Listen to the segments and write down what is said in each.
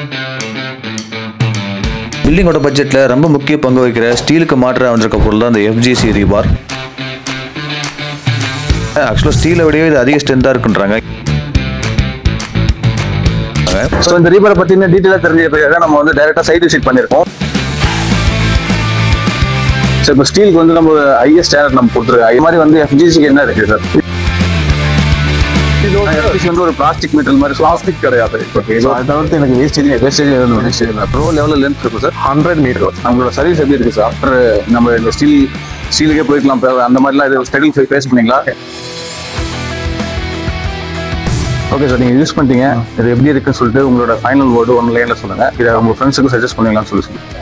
பில்டிங்கோட பட்ஜெட்டில் ரொம்ப முக்கிய பங்கு வகிக்கிற ஸ்டீலுக்கு மாற்ற வந்திருக்க பொருள் தான் இந்த எஃப்ஜிசி ரீபார் ஆக்சுவலாக ஸ்டீலை விடவே இது அதிக ஸ்ட்ரென்த்தாக இருக்குன்றாங்க ஸோ இந்த ரீபரை பற்றின டீட்டெயிலாக தெரிஞ்சுக்கிறதுக்காக நம்ம வந்து டைரெக்டாக சைட் விசிட் பண்ணியிருக்கோம் ஸோ இப்போ ஸ்டீலுக்கு வந்து நம்ம ஐஎஸ் ஸ்டாண்டர்ட் நம்ம கொடுத்துருக்கோம் அது மாதிரி வந்து எஃப்ஜிசிக்கு என்ன இருக்குது சார் FGC வந்து ஒரு பிளாஸ்டிக் மெட்டல் மாதிரி பிளாஸ்டிக் கிடையாது ஓகே ஸோ அதை தவிர்த்து எனக்கு வேஸ்டேஜ் வேஸ்டேஜ் வேஸ்டேஜ் இல்லை ப்ரோ லெவலில் லென்த் இருக்கும் சார் ஹண்ட்ரட் மீட்டர் நம்மளோட சர்வீஸ் எப்படி இருக்குது சார் ஆஃப்டர் நம்ம இந்த ஸ்டீல் ஸ்டீலுக்கே போய்க்கலாம் இப்ப அந்த மாதிரிலாம் இது ஸ்டடி ஃபேஸ் பண்ணீங்களா ஓகே சார் நீங்கள் யூஸ் பண்ணிட்டீங்க இது எப்படி இருக்குன்னு சொல்லிட்டு உங்களோட ஃபைனல் வேர்டு ஒன் லைனில் சொல்லுங்க இதை உங்கள் ஃப்ரெண்ட்ஸுக்கு சஜஸ்ட் பண்ணீங்களான்னு சொல்லி சொல்லுங்க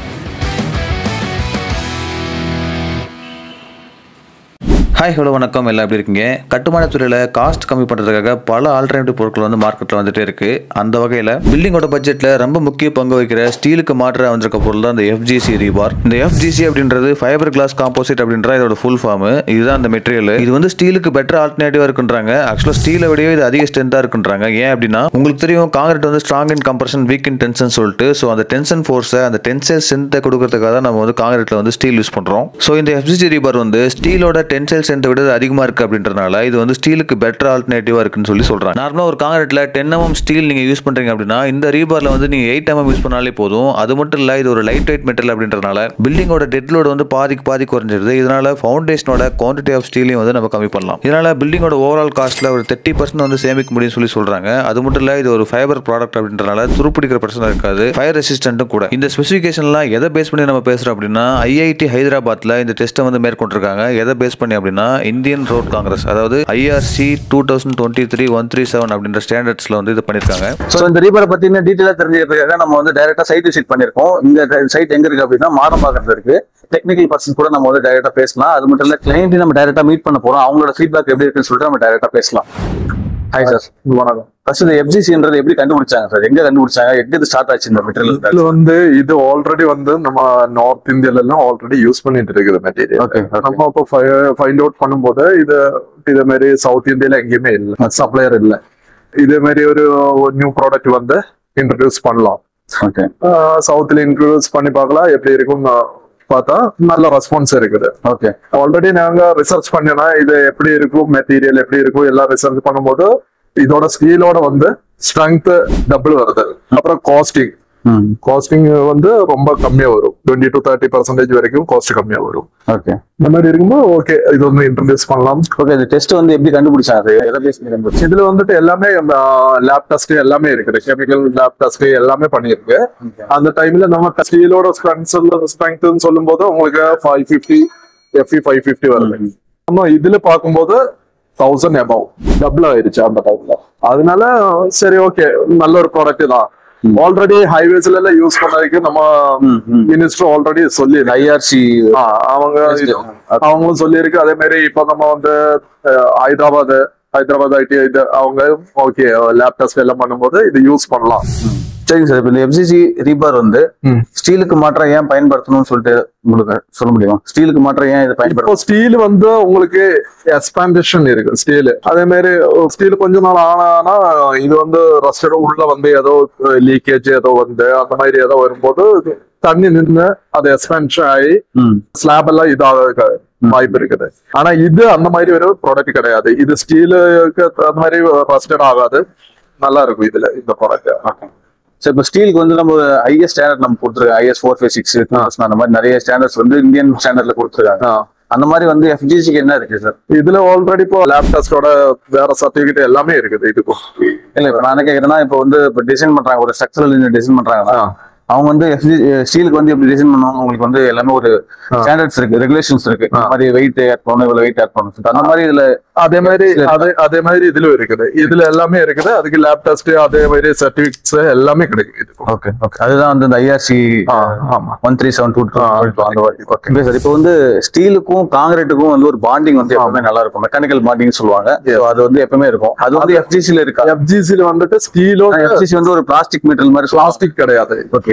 ஹாய் ஹலோ வணக்கம் எல்லாம் எப்படி இருக்கீங்க கட்டுமானத் துறையில் காஸ்ட் கம்மி பண்ணுறதுக்காக பல ஆல்டர்னேட்டிவ் பொருட்கள் வந்து மார்க்கெட்டில் வந்துட்டே இருக்கு அந்த வகையில் பில்டிங்கோட பட்ஜெட்டில் ரொம்ப முக்கிய பங்கு வகிக்கிற ஸ்டீலுக்கு மாற்ற வந்திருக்க பொருள் தான் இந்த எஃப்ஜிசி ரீபார் இந்த எஃப்ஜிசி அப்படின்றது ஃபைபர் கிளாஸ் காம்போசிட் அப்படின்ற இதோட ஃபுல் ஃபார்ம் இதுதான் அந்த மெட்டீரியல் இது வந்து ஸ்டீலுக்கு பெட்டர் ஆல்டர்னேட்டிவா இருக்குன்றாங்க ஆக்சுவலாக ஸ்டீலை விடவே இது அதிக ஸ்ட்ரென்த்தாக இருக்குன்றாங்க ஏன் அப்படின்னா உங்களுக்கு தெரியும் காங்கிரீட் வந்து strong in compression weak in tension சொல்லிட்டு ஸோ அந்த டென்ஷன் ஃபோர்ஸை அந்த டென்சைல் ஸ்ட்ரென்த்தை கொடுக்கறதுக்காக தான் நம்ம வந்து காங்கிரீட்ல வந்து ஸ்டீல் யூஸ் பண்றோம் ஸோ இந்த எஃப்ஜிசி ரீபார் வந்து ஸ்டீலோட டென்சைல் ஸ்ட்ரென்த்தை விட அதிகமாக இருக்கு அப்படின்றனால இது வந்து ஸ்டீலுக்கு பெட்டர் ஆல்டர்னேட்டிவா இருக்குன்னு சொல்லி சொல்றாங்க நார்மலாக ஒரு காங்கிரீட்ல டென் எம்எம் ஸ்டீல் நீங்க யூஸ் பண்றீங்க அப்படின்னா இந்த ரீபார்ல வந்து நீங்க எயிட் எம்எம் யூஸ் பண்ணாலே போதும் அது மட்டும் இல்ல இது ஒரு லைட் வெயிட் மெட்டல் அப்படின்றனால பில்டிங்கோட டெட் லோடு வந்து பாதிக்கு பாதி குறைஞ்சிருது இதனால ஃபவுண்டேஷனோட குவான்டிட்டி ஆஃப் ஸ்டீலையும் வந்து நம்ம கம்மி பண்ணலாம் இதனால பில்டிங்கோட ஓவரால் காஸ்ட்ல ஒரு தேர்ட்டி பர்சன்ட் வந்து சேமிக்க முடியும்னு சொல்லி சொல்றாங்க அது மட்டும் இல்ல இது ஒரு ஃபைபர் ப்ராடக்ட் அப்படின்றனால துருப்பிடிக்கிற பிரச்சனை இருக்காது ஃபயர் ரெசிஸ்டன்ட்டும் கூட இந்த ஸ்பெசிஃபிகேஷன்லாம் எதை பேஸ் பண்ணி நம்ம பேசுறோம் அப்படின்னா ஐஐடி ஹைதராபாத்ல இந்த டெஸ்ட்டை வந்து மேற்கொண்டிருக்காங்க எதை பேஸ் பண்ணி அப்படின்னா இந்தியன் ரோட் காங்கிரஸ் அதாவது IRC two thousand twenty three one three seven அப்படின்ற ஸ்டாண்டர்ட்ஸ்ல வந்து இது பண்ணியிருக்காங்க ஸோ இந்த ரீபரை பற்றின டீட்டெயிலாக தெரிஞ்சுக்கிறதுக்காக நம்ம வந்து டைரெக்டாக சைட் விசிட் பண்ணியிருக்கோம் இந்த சைட் எங்க இருக்கு அப்படின்னா மாடம்பாக்கத்தில் இருக்கு டெக்னிக்கல் பர்சன் கூட நம்ம வந்து டைரெக்டாக பேசலாம் அது மட்டும் இல்லை கிளைண்ட்டையும் நம்ம டைரெக்டாக மீட் பண்ண போறோம் அவங்களோட ஃபீட்பேக் எப்படி இருக்குன்னு சொல்லிட்டு நம்ம டைரெக்டாக பேசலாம் ஹாய் சார் வணக்கம் ஃபர்ஸ்ட் இந்த எஃப்ஜிசின்றது எப்படி கண்டுபிடிச்சாங்க சார் எங்க கண்டுபிடிச்சாங்க எங்க இது ஸ்டார்ட் ஆச்சு இந்த மெட்டீரியல் இதுல வந்து இது ஆல்ரெடி வந்து நம்ம நார்த் இந்தியால எல்லாம் ஆல்ரெடி யூஸ் பண்ணிட்டு இருக்குது மெட்டீரியல் Okay, okay. நம்ம இப்போ ஃபைண்ட் அவுட் பண்ணும்போது இது இதே மாதிரி சவுத் இந்தியால எங்கேயுமே இல்ல சப்ளையர் இல்ல இதே மாதிரி ஒரு நியூ ப்ராடக்ட் வந்து இன்ட்ரடியூஸ் பண்ணலாம் ஓகே சவுத்ல இன்ட்ரடியூஸ் பண்ணி பார்க்கலாம் எப்படி இருக்கும் பார்த்தா நல்ல ரெஸ்பான்ஸ் இருக்குது ஓகே ஆல்ரெடி நாங்க ரிசர்ச் பண்ணினா இது எப்படி இருக்கும் மெட்டீரியல் எப்படி இருக்கும் எல்லாம் ரிசர்ச் பண்ணும்போது இதோட ஸ்டீலோட வந்து ஸ்ட்ரென்த் டபுள் வருது அப்புறம் காஸ்டிங் காஸ்டிங் வந்து ரொம்ப கம்மியா வரும் டுவெண்ட்டி டு தேர்ட்டி பர்சன்டேஜ் வரைக்கும் காஸ்ட் கம்மியா வரும் ஓகே இந்த மாதிரி இருக்கும்போது ஓகே இது வந்து இன்ட்ரடியூஸ் பண்ணலாம் ஓகே இந்த டெஸ்ட் வந்து எப்படி கண்டுபிடிச்சாங்க சார் எதை பேஸ் பண்ணி கண்டுபிடிச்சாங்க இதுல வந்துட்டு எல்லாமே லேப் டெஸ்ட் எல்லாமே இருக்குது கெமிக்கல் லேப் டெஸ்ட் எல்லாமே பண்ணியிருக்கு அந்த டைம்ல நம்ம ஸ்டீலோட ஸ்ட்ரென்த் ஸ்ட்ரென்த் சொல்லும் போது உங்களுக்கு five fifty FE five fifty வருது நம்ம இதுல பார்க்கும்போது தௌசண்ட் எபவ் டபுள் ஆயிருச்சு அந்த டைம்ல அதனால சரி ஓகே நல்ல ஒரு ப்ராடக்ட் தான் ஆல்ரெடி ஹைவேஸ்ல எல்லாம் யூஸ் பண்ணதுக்கு நம்ம மினிஸ்டர் ஆல்ரெடி சொல்லி ஐஆர்சி அவங்க இது- அவங்களும் சொல்லியிருக்கு அதே மாதிரி இப்போ நம்ம வந்து அஹ், ஹைதராபாத் ஹைதராபாத் ஐடி இது அவங்க ஓகே லேப் டெஸ்ட் எல்லாம் பண்ணும்போது இது யூஸ் பண்ணலாம் சரிங்க சார் இப்போ இந்த எஃப்சிசி ரீபார் வந்து ம். ஸ்டீலுக்கு மாற்ற ஏன் பயன்படுத்தணும்னு சொல்லிட்டு உங்களுக்கு சொல்ல முடியுமா ஸ்டீலுக்கு மாற்ற ஏன் இது இப்போ பயன்படுத்தணும் ஸ்டீல் வந்து உங்களுக்கு எக்ஸ்பாண்டேஷன் இருக்கு ஸ்டீல் அதே மாதிரி ஸ்டீல் கொஞ்ச நாள் ஆனா இது வந்து ரஸ்டட் உள்ள வந்து ஏதோ லீக்கேஜ் ஏதோ வந்து அந்த மாதிரி ஏதோ வரும்போது தண்ணி நின்று அது எக்ஸ்பென்ஷன் ஆகி ம் ஸ்லாப் எல்லாம் இதாக வாய்ப்பு இருக்குது ஆனா இது அந்த மாதிரி ஒரு ப்ராடக்ட் கிடையாது இது ஸ்டீலுக்கு அந்த மாதிரி ரஸ்டட் ஆகாது நல்லா இருக்கும் இதுல இந்த ப்ராடக்ட் சார் இப்போ ஸ்டீலுக்கு வந்து நம்ம ஐஎஸ் ஸ்டாண்டர்ட் நம்ம கொடுத்துருக்கோம் ஐஎஸ் ஃபோர் ஃபைவ் சிக்ஸ் அந்த மாதிரி நிறைய ஸ்டாண்டர்ட்ஸ் வந்து இந்தியன் ஸ்டாண்டர்ட்ல கொடுத்துருக்காங்க அந்த மாதிரி வந்து எஃப்ஜிசிக்கு என்ன இருக்கு சார் இதுல ஆல்ரெடி இப்போ லேப் டெஸ்டோட வேற சர்டிபிகேட் எல்லாமே இருக்குது இதுக்கும் இல்ல இப்ப நான் என்ன கேக்குறேன்னா இப்போ வந்து இப்போ டிசைன் பண்றாங்க ஒரு ஸ்ட்ரக்சரல் டிசைன் பண்றாங்கன்னா அவங்க வந்து FG ஸ்டீலுக்கு வந்து எப்படி டிசைன் பண்ணுவாங்க உங்களுக்கு வந்து எல்லாமே ஒரு ஸ்டாண்டர்ட்ஸ் இருக்கு ரெகுலேஷன்ஸ் இருக்கு இந்த மாதிரி வெயிட் ஆட் பண்ணணும் இவ்வளவு வெயிட் ஆட் பண்ணணும் சொல்லிட்டு அந்த மாதிரி இதுல அதே மாதிரி அதே அதே மாதிரி இதுல இருக்குது இதுல எல்லாமே இருக்குது அதுக்கு லேப் டெஸ்ட் அதே மாதிரி சர்டிபிகேட்ஸ் எல்லாமே கிடைக்கும் இதுக்கும் ஓகே ஓகே அதுதான் வந்து இந்த ஐஆர்சி ஆ, ஆமா ஒன் த்ரீ செவன் டூ அந்த மாதிரி ஓகே சார் இப்போ வந்து ஸ்டீலுக்கும் காங்கிரீட்டுக்கும் வந்து ஒரு பாண்டிங் வந்து எப்பவுமே நல்லா இருக்கும் மெக்கானிக்கல் பாண்டிங் சொல்லுவாங்க So அது வந்து எப்பவுமே இருக்கும் அது வந்து எஃப்ஜிசில இருக்கா எஃப்ஜிசில வந்துட்டு ஸ்டீலோ எஃப்ஜிசி வந்து ஒரு பிளாஸ்டிக் மெட்டீரியல் மாதிரி பிளாஸ்டிக் கிடையாது ஓகே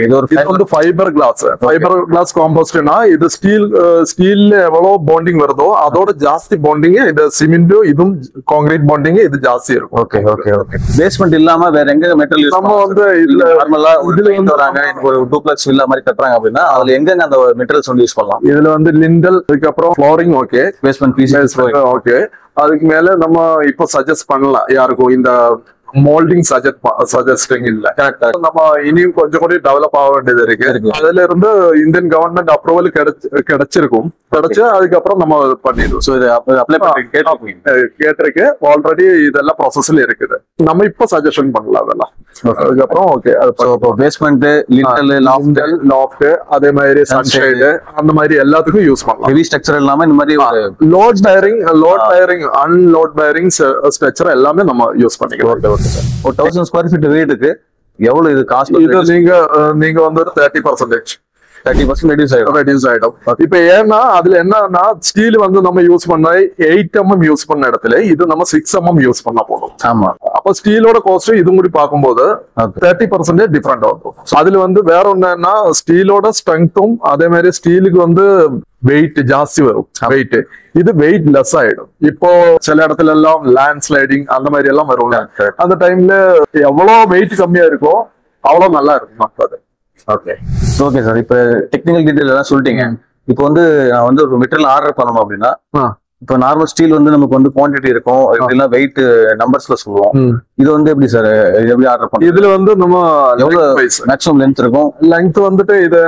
இது ஒரு இது வந்து ஃபைபர் கிளாஸ் ஃபைபர் கிளாஸ் காம்போஸ்ட்னா இது ஸ்டீல் ஸ்டீல்ல எவ்வளவு பாண்டிங் வருதோ அதோட ஜாஸ்தி பாண்டிங் இது சிமெண்டும் இதுவும் காங்கிரீட் பாண்டிங் இது ஜாஸ்தி இருக்கும் ஓகே ஓகே ஓகே பேஸ்மெண்ட் இல்லாம வேற எங்க மெட்டல் யூஸ் நம்ம வந்து இதுல நார்மலா இதுல இதுல வந்து வராங்க எனக்கு ஒரு டூப்ளெக்ஸ் வில்லா மாதிரி கட்டுறாங்க அப்படின்னா அதுல எங்கெங்க அந்த மெட்டீரியல்ஸ் வந்து யூஸ் பண்ணலாம் இதுல வந்து லிண்டல் அதுக்கப்புறம் flooring okay basement piece okay அதுக்கு மேல நம்ம இப்போ சஜஸ்ட் பண்ணலாம் யாருக்கும் இந்த மோல்டிங் சஜஸ்ட் சஜஸ்டிங் இல்ல கரெக்டா நம்ம இனியும் கொஞ்சம் கூட டெவலப் ஆக வேண்டியது இருக்கு இருக்கு. அதுல இருந்து இந்தியன் கவர்மெண்ட் அப்ரூவல் கிடைச்சிருக்கும் கிடைச்சு அதுக்கப்புறம் நம்ம இது பண்ணிடுவோம் சோ இது அப்ளை பண்ணி கேட்டிருக்கீங்க அஹ் கேட்டிருக்கு ஆல்ரெடி இதெல்லாம் ப்ராசஸ்ல இருக்குது நம்ம இப்போ சஜஷன் பண்ணலாம் அதெல்லாம் அதுக்கப்புறம் ஓகே சோ இப்போ பேஸ்மெண்ட் லிண்டல் லாஃப்ட் லாஃப்ட் அதே மாதிரி சன்ஷைடு அந்த மாதிரி எல்லாத்துக்கும் யூஸ் பண்ணலாம் ஹெவி ஸ்ட்ரக்சர் இல்லாம இந்த மாதிரி ஒரு load bearing load bearing unload bearing structure எல்லாமே நம்ம யூஸ் பண்ணிக்கலாம் ஒரு தௌசண்ட் ஸ்கொயர் ஃபீட் வீட்டுக்கு எவ்வளவு இது காஸ்ட் இது நீங்க அஹ், நீங்க வந்து ஒரு thirty percentage thirty percent reduce ஆயிடும் ரெடியூஸ் ஆயிடும் இப்ப ஏன்னா அதுல என்னன்னா ஸ்டீல் வந்து நம்ம யூஸ் பண்ண எயிட் எம்எம் யூஸ் பண்ண இடத்துல இது நம்ம சிக்ஸ் எம்எம் யூஸ் பண்ண போதும் ஆமா அப்ப ஸ்டீலோட காஸ்ட் இதுவும் கூடி பார்க்கும்போது Okay. தேர்ட்டி பர்சன்டேஜ் டிஃப்ரெண்ட் ஆகும் அதுல வந்து வேற ஒண்ணுன்னா ஸ்டீலோட ஸ்ட்ரென்த்தும் அதே மாதிரி ஸ்டீலுக்கு வந்து வெயிட் ஜாஸ்தி வரும் வெயிட் இது வெயிட் லெஸ் ஆயிடும் இப்போ சில இடத்துல எல்லாம் லேண்ட் ஸ்லைடிங் அந்த மாதிரி எல்லாம் வரும்ல Correct. அந்த டைம்ல எவ்வளவு வெயிட் கம்மியா இருக்கோ அவ்வளவு நல்லா இருக்கும் அது ஓகே ஓகே சார் இப்போ டெக்னிக்கல் டீடைல் எல்லாம் சொல்லிட்டீங்க இப்போ வந்து நான் வந்து ஒரு மெட்டீரியல் ஆர்டர் பண்ணணும் அப்படின்னா ஆ. இப்போ நார்மல் ஸ்டீல் வந்து நமக்கு வந்து குவான்டிட்டி இருக்கும் எப்படிலாம் வெயிட் நம்பர்ஸ்ல சொல்லுவோம் இது வந்து எப்படி சார் இது எப்படி ஆர்டர் பண்ணுறது இதுல வந்து நம்ம எவ்வளவு மேக்ஸிமம் லென்த் இருக்கும் லெங்த் வந்துட்டு இது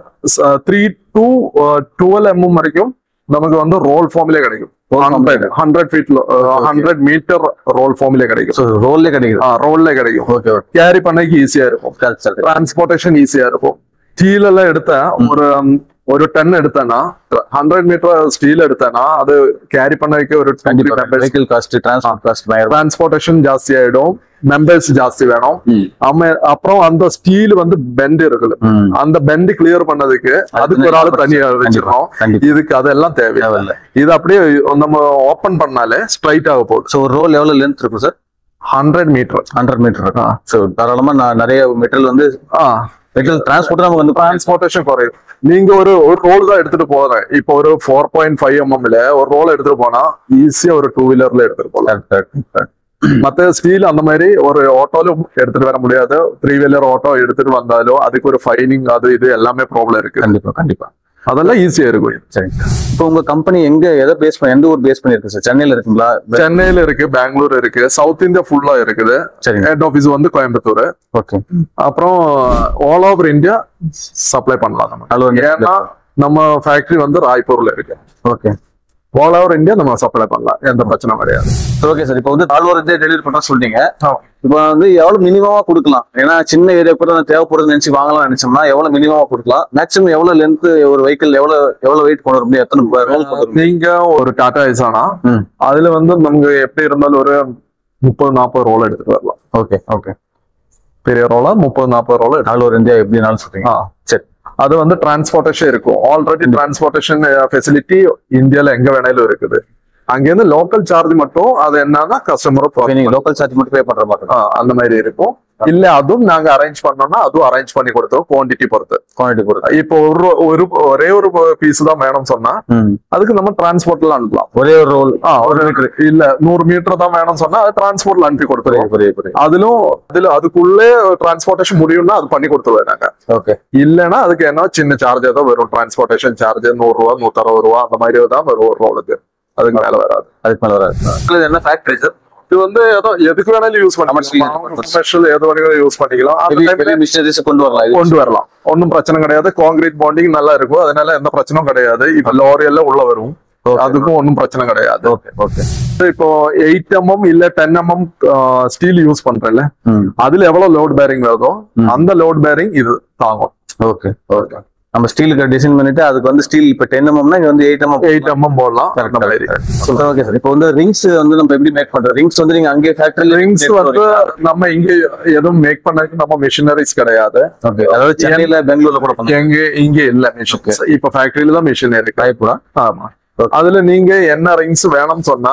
த்ரீ டு டுவெல் எம்எம் வரைக்கும் நமக்கு வந்து ரோல் ஃபார்ம்லயே கிடைக்கும் ஹண்ட்ரட் ஹண்ட்ரட் ஃபீட்ல ஹண்ட்ரட் மீட்டர் ரோல் ஃபார்ம்லயே கிடைக்கும் ஸோ ரோல்லே கிடைக்குது ரோல்ல கிடைக்கும் ஓகே ஓகே கேரி பண்ணக்கு ஈஸியா இருக்கும் கரெக்ட் சார் டிரான்ஸ்போர்டேஷன் ஈஸியா இருக்கும் ஸ்டீல் எல்லாம் எடுத்த ஒரு um, ஒரு டன் எடுத்தேன்னா ஹண்ட்ரட் மீட்டர் ஸ்டீல் எடுத்தேன்னா அது கேரி பண்ணக்கு ஒரு கண்டிப்பா வெஹிக்கிள் காஸ்ட் டிரான்ஸ்போர்ட் காஸ்ட் பயங்கரம் டிரான்ஸ்போர்டேஷன் ஜாஸ்தி ஆயிடும் மெம்பர்ஸ் ஜாஸ்தி வேணும் ம். அம்ம- அப்புறம் அந்த ஸ்டீல் வந்து பெண்ட் இருக்குது ம். அந்த பெண்ட் கிளியர் பண்ணதுக்கு அதுக்கு ஒரு ஆள் தனியா வச்சிருக்கோம் கண்டிப்பா இதுக்கு அதெல்லாம் தேவை தேவையில்ல இது அப்படியே நம்ம ஓபன் பண்ணாலே ஸ்ட்ரைட் ஆக போகுது ஸோ ஒரு ரோல் எவ்வளவு லென்த் இருக்கும் sir hundred metre hundred metre இருக்கும் ஸோ தாராளமா நான் நிறைய மெட்டீரியல் வந்து மெட்டீரியல் டிரான்ஸ்போர்ட் நமக்கு வந்து டிரான்ஸ்போர்டேஷன் குறையும் நீங்க ஒரு ஒரு ரோல் தான் எடுத்துட்டு போறேன் இப்போ ஒரு ஃபோர் பாயிண்ட் ஃபைவ் எம்எம்ல ஒரு ரோல் எடுத்துட்டு போனா ஈஸியா ஒரு டூ வீலர்ல எடுத்துட்டு போகலாம் Correct, correct, correct. மத்த ஸ்டீல் அந்த மாதிரி ஒரு ஆட்டோலும் எடுத்துட்டு வர முடியாது த்ரீ வீலர் ஆட்டோ எடுத்துட்டு வந்தாலும் அதுக்கு ஒரு ஃபைனிங் அது இது எல்லாமே ப்ராப்ளம் இருக்கு கண்டிப்பா கண்டிப்பா அதெல்லாம் ஈஸியா இருக்கும் சரிங்க இப்போ உங்க கம்பெனி எங்க எதை பேஸ் பண்ணி எந்த ஊர் பேஸ் பண்ணிருக்கு சார் சென்னையில இருக்குங்களா சென்னையில இருக்கு பெங்களூர் இருக்கு சவுத் இந்தியா ஃபுல்லா இருக்குது சரிங்க ஹெட் ஆபீஸ் வந்து கோயம்புத்தூர் ஓகே அப்புறம் ஆல் ஓவர் இந்தியா சப்ளை பண்ணலாம் நம்ம All over India. ஏன்னா நம்ம ஃபேக்டரி வந்து ராய்ப்பூர்ல இருக்கு ஓகே ஆல் ஓவர் இந்தியா நம்ம சப்ளை பண்ணலாம் எந்த பிரச்சனை கிடையாது ஓகே சார் இப்போ வந்து ஆல் ஓவர் டெலிவரி பண்றோம் சொல்லிட்டீங்க இப்போ வந்து எவ்வளவு மினிமமா கொடுக்கலாம் ஏன்னா சின்ன ஏரியா கூட நான் தேவைப்படுறது நினைச்சு வாங்கலாம் நினைச்சோம்னா எவ்வளவு மினிமமா கொடுக்கலாம் மேக்ஸிமம் எவ்வளவு லென்த் ஒரு வெஹிக்கிள் எவ்வளவு எவ்வளவு வெயிட் கொண்டு வர முடியும் எத்தனை ரோல் கொண்டு வர முடியும் நீங்க ஒரு டாடா ஐஸ் ஆனா ம். அதுல வந்து நமக்கு எப்படி இருந்தாலும் ஒரு முப்பது நாற்பது ரோல் எடுத்துட்டு வரலாம் ஓகே ஓகே பெரிய ரோலா முப்பது நாற்பது ரோல் ஆல் ஓவர் இந்தியா எப்படினாலும் சொல்றீங்க சரி அது வந்து டிரான்ஸ்போர்டேஷன் இருக்கும் ஆல்ரெடி டிரான்ஸ்போர்டேஷன் ஃபெசிலிட்டி இந்தியால எங்க வேணாலும் இருக்குது அங்கிருந்து லோக்கல் சார்ஜ் மட்டும் அது என்னன்னா ஓகே கஸ்டமரும் நீங்க லோக்கல் சார்ஜ் மட்டும் பே பண்ற மாதிரி இருக்கும் அந்த மாதிரி இருக்கும் இல்ல அதுவும் நாங்க அரேஞ்ச் பண்ணோம்னா அதுவும் அரேஞ்ச் பண்ணி கொடுத்தோம் குவான்டிட்டி பொறுத்து குவான்டிட்டி பொறுத்து இப்போ ஒரு ஒரு ஒரே ஒரு பீஸ் தான் வேணும்னு சொன்னா ம். அதுக்கு நம்ம டிரான்ஸ்போர்ட்ல அனுப்பலாம் ஒரே ஒரு ரோல் ஆ, ஒரு மீட்டர் இல்ல நூறு மீட்டர் தான் வேணும்னு சொன்னா அது டிரான்ஸ்போர்ட்ல அனுப்பி கொடுத்துருவோம் புரியுது புரியுது புரியுது அதிலும் அதுல அதுக்குள்ளே டிரான்ஸ்போர்டேஷன் முடியும்னா அது பண்ணி கொடுத்துருவேன் நாங்க ஓகே இல்லைன்னா அதுக்கு என்ன சின்ன சார்ஜ் தான் வரும் டிரான்ஸ்போர்டேஷன் சார்ஜ் நூறு ரூபா நூத்தி அறுபது ரூபா அந்த மாதிரி தான் வரும் ஒரு ரோலுக்கு அதுக்கு மேல வராது அதுக்கு மேல வராது இது என்ன ஃபேக்டரி சார் இது வந்து ஏதோ எதுக்கு வேணாலும் யூஸ் Commercial. பண்ணிக்கலாம் கமர்ஷியல் எது வேணாலும் யூஸ் பண்ணிக்கலாம் அந்த பெரிய time ல பெரிய மிஷினரிஸ் கொண்டு வரலாம் இது கொண்டு வரலாம் ஒன்றும் பிரச்சனை கிடையாது காங்கிரீட் பாண்டிங் நல்லா இருக்கும் அதனால எந்த பிரச்சனையும் கிடையாது இப்ப லாரி எல்லாம் உள்ள வரும் Okay. அதுக்கும் ஒன்றும் பிரச்சனை கிடையாது ஓகே ஓகே இப்போ எயிட் எம்எம் இல்ல டென் எம்எம் ஸ்டீல் யூஸ் பண்றேன்ல ம் அதுல எவ்வளவு லோட் பேரிங் வருதோ ம். அந்த லோட் பேரிங் இது தாங்கும் ஓகே ஓகே நம்ம ஸ்டீலுக்கு டிசைன் பண்ணிட்டு அதுக்கு வந்து ஸ்டீல் இப்போ டென் எம்எம்னா இங்க வந்து எயிட் எம்எம் எயிட் எம்எம் போடலாம் அந்த மாதிரி ஓகே சார் இப்போ வந்து ரிங்ஸ் வந்து நம்ம எப்படி மேக் பண்றோம் ரிங்ஸ் வந்து நீங்க அங்கே ஃபேக்டரியில ரிங்ஸ் வந்து நம்ம இங்க எதுவும் மேக் பண்ணதுக்கு நம்ம மிஷினரிஸ் கிடையாது ஓகே அதாவது சென்னையில பெங்களூர்ல கூட பண்ணுவோம் எங்க இங்க இல்ல மிஷின் இப்ப ஃபேக்டரியில தான் மிஷின் இருக்கு ராய்பூரா ஆமா அதுல நீங்க என்ன ரிங்ஸ் வேணும்னு சொன்னா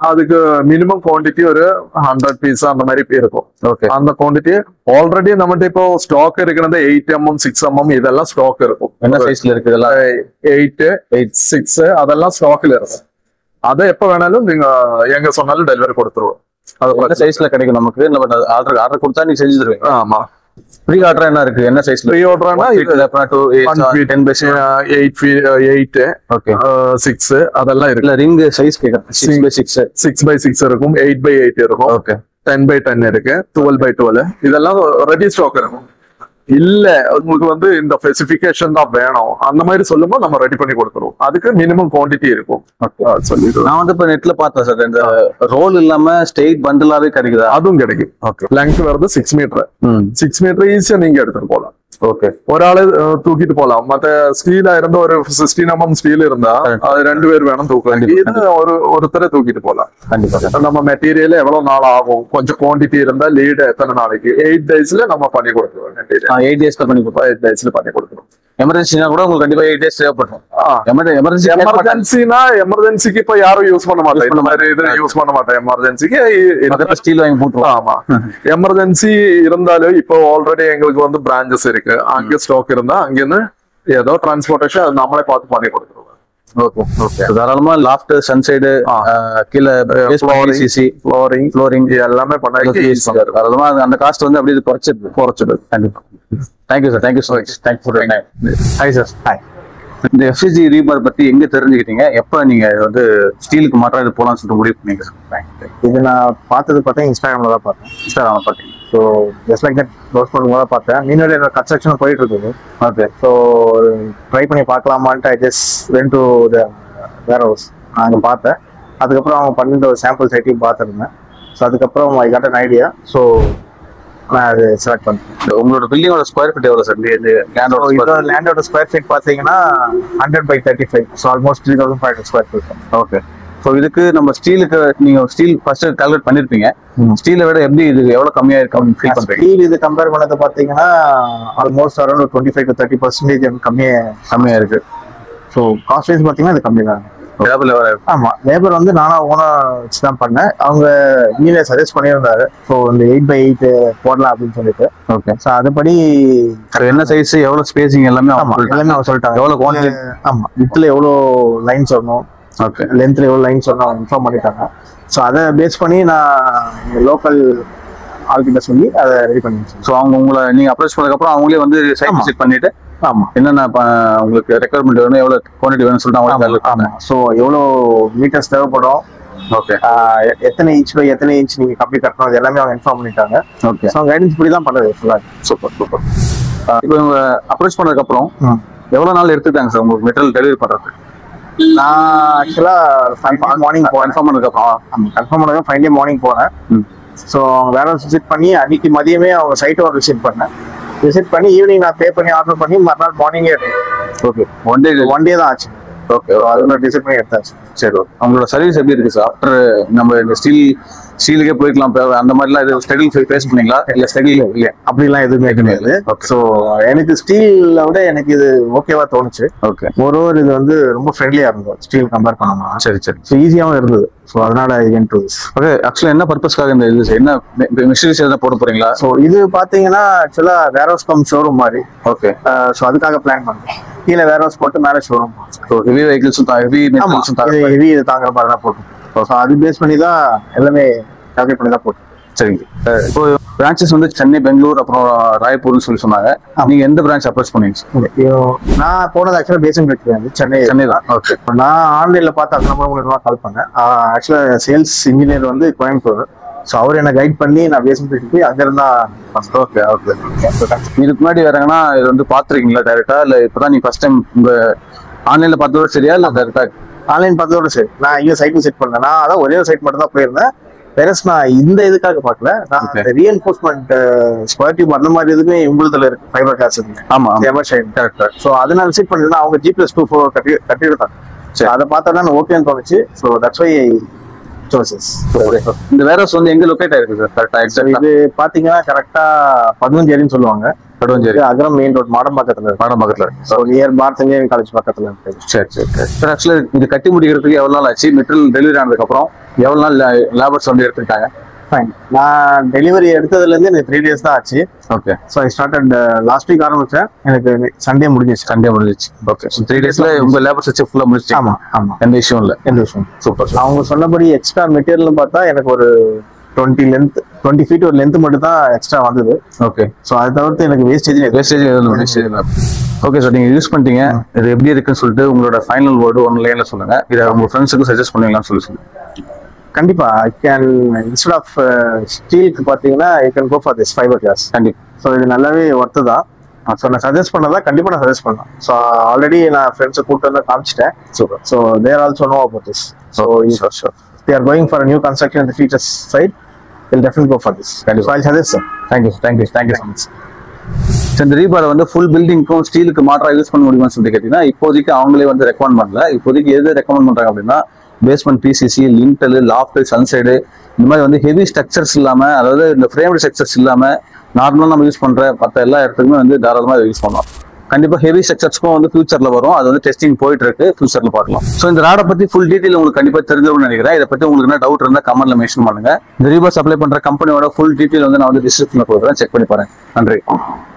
அதுக்கு மினிமம் குவாண்டிட்டி ஒரு ஹண்ட்ரட் பீஸ் அந்த மாதிரி இருக்கும் ஓகே அந்த குவாண்டிட்டி ஆல்ரெடி நம்மகிட்ட இப்போ ஸ்டாக் இருக்கிறது எயிட் எம்எம் சிக்ஸ் எம்எம் இதெல்லாம் ஸ்டாக் இருக்கும் என்ன சைஸ்ல இருக்கு இதெல்லாம் எயிட் எயிட் சிக்ஸ் அதெல்லாம் ஸ்டாக்ல இருக்கும் அதை எப்ப வேணாலும் நீங்க எங்க சொன்னாலும் டெலிவரி கொடுத்துருவோம் அது என்ன பிரச்சனை சைஸ்ல கிடைக்கும் நமக்கு நம்ம ஆர்டர் ஆர்டர் கொடுத்தா நீங்க செஞ்சு தருவீங்க ஆமா ப்ரீ ஆர்டர் என்ன இருக்கு என்ன சைஸ்ல ப்ரீ ஆர்டர்னா இது ten by eight eight okay six அதெல்லாம் இருக்கு இல்ல ரிங் சைஸ் கேக்குறேன் six by six six by six இருக்கும் எயிட் பை எயிட் இருக்கும் ஓகே டென் பை டென் இருக்கு டுவெல் பை டுவெல் இதெல்லாம் ரெடி ஸ்டாக் இருக்கும் இல்ல உங்களுக்கு வந்து இந்த ஸ்பெசிபிகேஷன் தான் வேணும் அந்த மாதிரி சொல்லும்போது நம்ம ரெடி பண்ணி கொடுத்துருவோம் அதுக்கு மினிமம் குவாண்டிட்டி இருக்கும் அது சொல்லிடுவோம் நான் வந்து இப்ப நெட்ல பார்த்தேன் சார் இந்த ரோல் இல்லாம ஸ்ட்ரெயிட் பண்டிலாவே கிடைக்குதா அதுவும் கிடைக்கும் ஓகே லெங்க் வருது சிக்ஸ் மீட்டர் ம் சிக்ஸ் மீட்டர் ஈஸியா நீங்க எடுத்துட்டு போகலாம் ஓகே ഒരാള് ഏഹ്, തൂക്കിട്ട് പോലാം മറ്റേ സ്റ്റീലായിരുന്ന ഒരു സിക്സ്റ്റീൻ എം എം സ്റ്റീൽ இருந்தா அது ரெண்டு பேர் வேணும் தூக்கலாம் இது ஒரு ஒருத்தரை தூக்கிட்டு போலாம் கண்டிப்பா நம்ம மெட்டீரியல் எவ்வளவு நாள் ஆகும் கொஞ்சம் குவாண்டிட்டி இருந்தா லீடு எத்தனை நாளைக்கு எயிட் டேஸ்ல நம்ம பண்ணி கொடுத்துருவோம் மெட்டீரியல் எயிட் டேஸ்ல பண்ணி கொடுப்போம் எயிட் டேஸ்ல பண்ணி கொடுத்துருவோம் எமர்ஜென்சினா கூட உங்களுக்கு கண்டிப்பா எயிட் டேஸ் தேவைப்படும் எமர்ஜென்சி எமர்ஜென்சினா எமர்ஜென்சிக்கு இப்ப யாரும் யூஸ் பண்ண மாட்டேன் இந்த மாதிரி இது யூஸ் பண்ண மாட்டேன் எமர்ஜென்சிக்கு பக்கத்துல ஸ்டீல் வாங்கி போட்டுருவோம் ஆமா எமர்ஜென்சி இருந்தாலும் இப்போ ஆல்ரெடி எங்களுக்கு வந்து பிரான்ச்சஸ் இருக்கு அங்க ஸ்டாக் இருந்தா அங்கிருந்து ஏதோ டிரான்ஸ்போர்டேஷன் அது நம்மளே பார்த்து பண்ணி கொடுத்துருவோம் ஓகே ஓகே தாராளமா லாஃப்ட் சன்சைடு ஆ. கீழே flooring. சிசி ஃப்ளோரிங் ஃப்ளோரிங் எல்லாமே பண்ணி தாராளமா அது- அந்த காஸ்ட் வந்து அப்படியே குறைச்சிருக்கு குறைச்சிடுது கண்டிப்பா thank you sir thank you so much thank you for time hi sir Hi. இந்த எஃப்சிஜி ரீபார் பத்தி எங்க தெரிஞ்சுக்கிட்டீங்க எப்ப நீங்க வந்து ஸ்டீலுக்கு மாற்றம் இது போலாம்னு சொல்லிட்டு முடிவு பண்ணீங்க சார் இது நான் பார்த்தது பார்த்தா இன்ஸ்டாகிராம்ல தான் பார்த்தேன் சார் அவனை பார்த்தீங்க so just like that close பண்ணும்போது தான் பார்த்தேன் மீனோட என்னோட கன்ஸ்ட்ரக்ஷன் போயிட்டு இருக்குது ஓகே ஸோ ட்ரை பண்ணி பார்க்கலாமான்ட்டு I just went to the warehouse நான் அங்கே பார்த்தேன் அதுக்கப்புறம் அவங்க பண்ணிருந்த ஒரு சாம்பிள் சைட்டையும் பார்த்துருந்தேன் ஸோ அதுக்கப்புறம் I got an idea so நான் அது செலக்ட் பண்ணேன் உங்களோட பில்டிங்கோட ஸ்கொயர் ஃபீட் எவ்வளவு சார் ஸோ இதோட லேண்டோட ஸ்கொயர் ஃபீட் பார்த்தீங்கன்னா hundred by thirty five so almost three thousand five hundred square feet okay so இதுக்கு நம்ம ஸ்டீலுக்கு நீங்க ஸ்டீல் ஃபர்ஸ்ட் கால்குலேட் பண்ணிருப்பீங்க ம். ஸ்டீலை விட எப்படி இது எவ்வளவு கம்மியா இருக்கு அப்படின்னு ஃபீல் பண்றீங்க ஸ்டீல் இது கம்பேர் பண்ணது பார்த்தீங்கன்னா almost around twenty five to thirty percentage கம்மியாக கம்மியா இருக்கு ஸோ காஸ்ட் வைஸ் பார்த்தீங்கன்னா இது கம்மி தான் லேபிள் எவ்வளவு ஆமா லேபர் வந்து நானா ஓனா வச்சு தான் பண்ணேன் அவங்க இன்ஜினியர் சஜஸ்ட் பண்ணியிருந்தாரு ஸோ இந்த எயிட் பை எயிட் போடலாம் அப்படின்னு சொல்லிட்டு ஓகே ஸோ அதுபடி என்ன சைஸ் எவ்வளவு ஸ்பேசிங் எல்லாமே ஆமா எல்லாமே அவங்க சொல்லிட்டாங்க எவ்வளவு quantity? ஆமா வித்துல எவ்வளோ லைன்ஸ் வரணும் ஓகே லென்த்ல எவ்வளோ லைன்ஸ் வரணும் அவங்க இன்ஃபார்ம் பண்ணிட்டாங்க ஸோ அதை பேஸ் பண்ணி நான் லோக்கல் ஆள்கிட்ட சொல்லி அதை ரெடி பண்ணி வச்சேன் ஸோ அவங்க உங்களை நீங்க அப்ரோச் பண்ணதுக்கு அப்புறம் அவங்களே வந்து சைட் ஆமா. விசிட் பண்ணிட்டு ஆமா என்னென்ன ப- உங்களுக்கு ரெக்குவயர்மெண்ட் வேணும் எவ்வளவு குவான்டிட்டி வேணும்னு சொல்லிட்டு அவங்களுக்கு ஆமா ஸோ எவ்வளோ மீட்டர்ஸ் தேவைப்படும் ஓகே ஆஹ் எ- எத்தனை இன்ச் பை எத்தனை இன்ச் நீங்க கம்பி கட்டணும் இது எல்லாமே அவங்க இன்ஃபார்ம் பண்ணிட்டாங்க ஓகே ஸோ கைடன்ஸ் இப்படி தான் பண்ணுறது ஃபுல்லாக சூப்பர் சூப்பர் இப்போ இவங்க அப்ரோச் பண்ணதுக்கு அப்புறம் ம். எவ்வளவு நாள் எடுத்துட்டாங்க சார் உங்களுக்கு மெட்டீரியல் டெலிவரி பண்றதுக்கு நான் ஆக்சுவலாக மார்னிங் போனேன் கன்ஃபார்ம் பண்ணதுக்கு அப்புறம் கன்ஃபார்ம் பண்ணாங்க ஃபைவ் டே மார்னிங் போனேன் ம். ஸோ அவங்க வேற விசிட் பண்ணி அன்னைக்கு மதியமே அவங்க சைட்டை ஒரு விசிட் பண்ணேன் விசிட் பண்ணி ஈவினிங் நான் பே பண்ணி ஆர்டர் பண்ணி மறுநாள் மார்னிங்கே okay one day one day தான் ஆச்சு ஓகே அதில் டிசைட் பண்ணி எடுத்தாச்சு சரி ஓகே அவங்களோட சர்வீஸ் எப்படி இருக்கு சார் ஆஃப்டர் நம்ம இந்த ஸ்டீல் ஸ்டீலுக்கே போய்க்கலாம் இப்ப அந்த மாதிரிலாம் இது ஸ்ட்ரகிள் ஃபேஸ் பண்ணீங்களா இல்ல ஸ்ட்ரகிள் இல்லையா அப்படிலாம் எதுவுமே கிடையாது Okay. ஸோ எனக்கு ஸ்டீலை விட எனக்கு இது ஓகேவா தோணுச்சு ஓகே ஒரு ஒரு இது வந்து ரொம்ப ஃப்ரெண்ட்லியா இருந்தது ஸ்டீல் கம்பேர் பண்ணோம்னா சரி சரி ஸோ ஈஸியாகவும் இருந்தது ஸோ அதனால இது டு ஓகே ஆக்சுவலா என்ன பர்பஸ்க்காக இந்த இது என்ன மிஷினரிஸ் எதாவது போட போறீங்களா ஸோ இது பார்த்தீங்கன்னா ஆக்சுவலாக வேர் ஹவுஸ் கம் ஷோரூம் மாதிரி ஓகே ஸோ அதுக்காக பிளான் பண்ணேன் கீழே வேர் ஹவுஸ் போட்டு மேலே ஷோரூம் ஸோ ஹெவி வெஹிக்கிள்ஸும் ஹெவி ஆமா மெட்டீரியல்ஸும் இது ஹெவி இது தாங்குற மாதிரி தான் போட்டோம் ஸோ அது பேஸ் பண்ணி தான் எல்லாமே கால்குலேட் பண்ணி தான் போட்டோம் சரிங்க அஹ் இப்போ பிரான்ச்சஸ் வந்து சென்னை பெங்களூர் அப்புறம் ராய்ப்பூர்னு சொல்லி சொன்னாங்க நீங்க எந்த பிரான்ச் அப்ரோச் பண்ணீங்க ஐயோ, நான் போனது ஆக்சுவலாக பேசன் வந்து சென்னை சென்னை தான் ஓகே நான் ஆன்லைனில் பார்த்து அந்த நம்பர் மூலமா கால் பண்ணேன் ஆக்சுவலாக சேல்ஸ் இன்ஜினியர் வந்து கோயம்புத்தூர் ஸோ அவர் என்ன கைட் பண்ணி நான் பேசன் போய் அங்கிருந்தா ஓகே ஓகே இதுக்கு முன்னாடி வேறங்கன்னா இது வந்து பாத்துருக்கீங்களா டைரக்டா இல்ல இப்பதான் நீங்க ஃபர்ஸ்ட் டைம் உங்க ஆன்லைன்ல பார்த்ததோட சரியா இல்ல டைரக்டா ஆன்லைன் பார்த்ததோட சரி நான் இங்கே சைட் விசிட் பண்ணேன் நான் அதான் ஒரே ஒரு சைட் மட்டும் தான் போயிருந்தேன் பெருஸ் நான் இந்த இதுக்காக பார்க்கல நான் Okay. ரீஎன்ஃபோர்ஸ்மெண்ட் ஸ்கொயர் டியூப் அந்த மாதிரி இதுவுமே உங்களுதுல இருக்கு ஃபைபர் கிளாஸ் இருக்கு ஆமா எவர் ஷைன் கரெக்ட் ஸோ அதை நான் விசிட் பண்ணிருந்தேன் அவங்க ஜி பிளஸ் டூ ஃபோர் கட்டி கட்டியிருந்தாங்க சரி. அதை பார்த்தா தான் ஓகேன்னு தோணுச்சு ஸோ தட்ஸ் வை சோசஸ் இந்த வேற வந்து எங்க லொகேட் ஆயிருக்கு சார் கரெக்டா எக்ஸாக்டா இது பாத்தீங்கன்னா கரெக்டா பதினஞ்சேரின்னு சொல்லுவாங்க கடுவஞ்சேரி இது அகரம் மெயின் ரோட் மாடம் பக்கத்துல இருக்கு பாடம் பக்கத்துல இருக்கு so near Bharat engineering college பக்கத்துல இருக்கு சரி சரி சார் ஆக்சுவலா இது கட்டி முடிக்கிறதுக்கு எவ்வளவு நாள் ஆச்சு மெட்டீரியல் டெலிவரி ஆனதுக்கு அப்புறம் எவ்வளவு நாள் லேபர்ஸ் வந்து எடுத்துக்கிட்டாங்க ஃபைன் நான் டெலிவரி எடுத்ததுலேருந்து எனக்கு த்ரீ டேஸ் தான் ஆச்சு okay so I started last week ஆரம்பிச்சேன் எனக்கு சண்டே முடிஞ்சிச்சு சண்டே முடிஞ்சிச்சு ஓகே த்ரீ டேஸ்ல உங்க லேபர்ஸ் வச்சு ஃபுல்லா முடிச்சிச்சு ஆமா ஆமா எந்த இஷ்யூ இல்ல எந்த விஷயம் சூப்பர் அவங்க சொன்னபடி எக்ஸ்ட்ரா மெட்டீரியல் பார்த்தா எனக்கு ஒரு டுவெண்ட்டி லென்த் டுவெண்ட்டி ஃபீட் ஒரு லென்த் மட்டும் தான் எக்ஸ்ட்ரா வந்தது ஓகே ஸோ அதை தவிர்த்து எனக்கு வேஸ்டேஜ் வேஸ்டேஜ் எதுவும் வேஸ்டேஜ் இல்லை ஓகே சார் நீங்க யூஸ் பண்ணிட்டீங்க இது எப்படி இருக்குன்னு சொல்லிட்டு உங்களோட ஃபைனல் வேர்டு ஒன் லைன்ல சொல்லுங்க இதை உங்க ஃப்ரெண்ட்ஸுக்கு சஜஸ்ட் பண்ணுவீங்களான்னு சொல்லி சொல்லுங்க கண்டிப்பா ஐ கேன் இன்ஸ்டெட் ஆஃப் ஸ்டீலுக்கு பார்த்தீங்கன்னா I can go for this fibreglass கண்டிப்பா ஸோ இது நல்லாவே ஒர்த்து தான் ஸோ நான் சஜஸ்ட் பண்ணதா கண்டிப்பா நான் சஜஸ்ட் பண்ணேன் ஸோ ஆல்ரெடி நான் ஃப்ரெண்ட்ஸை கூப்பிட்டு வந்து காமிச்சிட்டேன் super so there also know about this so sure sure they are going for a new construction in the future side, they'll definitely go for this. Kandippa. So I'll suggest sir. Thank you thank you thank you so much so இந்த ரீபாரை வந்து full பில்டிங்க்கும் ஸ்டீலுக்கு மாற்றா use பண்ண முடியுமான்னு சொல்லிட்டு கேட்டீங்கன்னா இப்போதைக்கு அவங்களே வந்து ரெக்கமெண்ட் பண்ணல இப்போதைக்கு எது ரெக்கமெண்ட் பண்றாங்க அப்படின்னா basement PCC lintel loft sunshade இந்த மாதிரி வந்து ஹெவி ஸ்ட்ரக்சர்ஸ் இல்லாம அதாவது இந்த ஃப்ரேம்டு ஸ்ட்ரக்சர்ஸ் இல்லாம நார்மலாக நம்ம யூஸ் பண்ற மற்ற எல்லா இடத்துக்குமே வந்து தாராளமாக இதை யூஸ் பண்ணலாம் கண்டிப்பா ஹெவி ஸ்ட்ரக்சர்ஸ்க்கும் வந்து ஃபியூச்சர்ல வரும் அது வந்து டெஸ்டிங் போயிட்டு இருக்கு ஃபியூச்சர்ல பார்க்கலாம் ஸோ இந்த ராடை பத்தி ஃபுல் டீடைல் உங்களுக்கு கண்டிப்பா தெரிஞ்சிருக்கும்னு நினைக்கிறேன் இதை பத்தி உங்களுக்கு என்ன டவுட் இருந்தா கமெண்ட்ல மென்ஷன் பண்ணுங்க இந்த ரீபார் சப்ளை பண்ற கம்பெனியோட ஃபுல் டீடைல் வந்து நான் வந்து டிஸ்கிரிப்ஷன்ல கொடுக்குறேன் செக் பண்ணி பாருங்க நன்றி